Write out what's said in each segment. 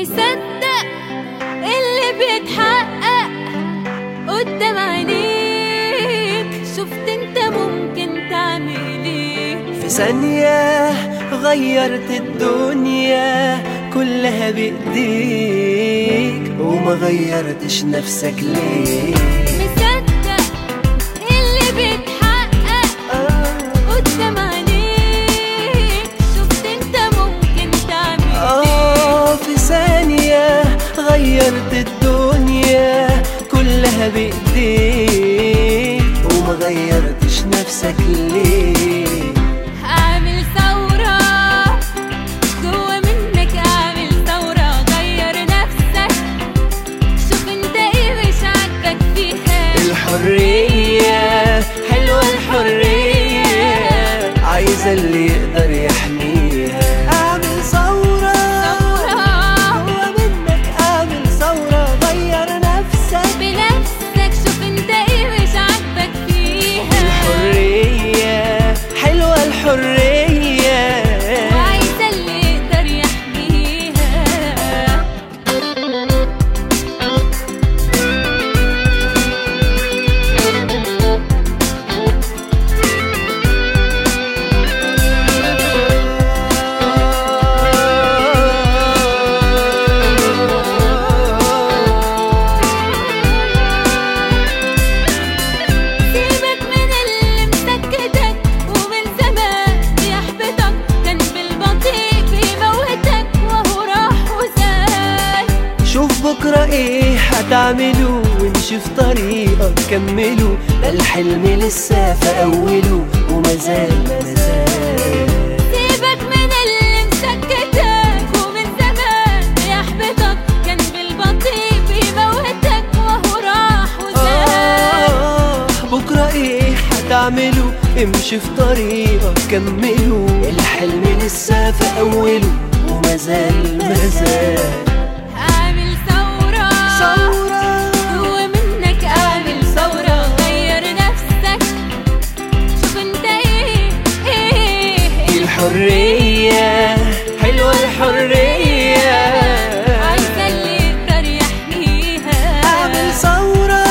مصدق اللي بيتحقق قدام عينيك شفت انت ممكن تعمل ايه في ثانية غيرت الدنيا كلها بإيديك وما غيرتش نفسك ليه مصدق اللي بيتحقق قدام عينيك شفت انت ممكن تعمل ايه آه في ثانية غيرت الدنيا كلها بإيديك وما غيرتش نفسك ليه اعمل ثورة جوا منك اعمل ثورة غير نفسك شوف انت ايه مش عاجبك فيها الحرية حلوة الحرية عايزة اللي يقدر يحميها اعمل ثورة ثورة جوا منك اعمل ثورة غير نفسك بنفسك شوف انت ايه مش عاجبك فيها الحرية حلوة الحرية وعايزة اللي يقدر يحميها سيبك من اللي مسكتك ومن زمان بيحبطك كان بالبطيء بيموتك وهو راح وزال شوف بكرة ايه هتعملوا وامشي في طريقك كملوا ده الحلم لسه في اوله ومازال مازال سيبك من اللي مسكتك ومن زمان بيحبطك كان بالبطيء بيموتك وهو راح وزال آه بكرة ايه هتعملوا امشي في طريقك كملوا الحلم لسه في اوله ومازال مازال اعمل ثورة ثورة جوا منك اعمل ثورة غير نفسك شوف انت ايه ايه ايه الحرية حلوة الحرية عايزة اللي يقدر يحميها اعمل ثورة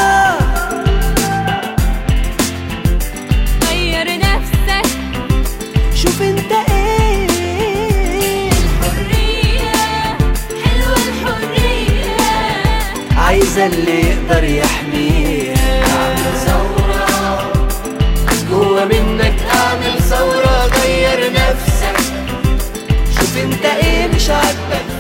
غير نفسك شوف انت ايه حرية حلوة الحرية عايزة اللي يقدر يحميها اعمل ثورة جوا منك اعمل ثورة غير نفسك شوف انت ايه مش عاجبك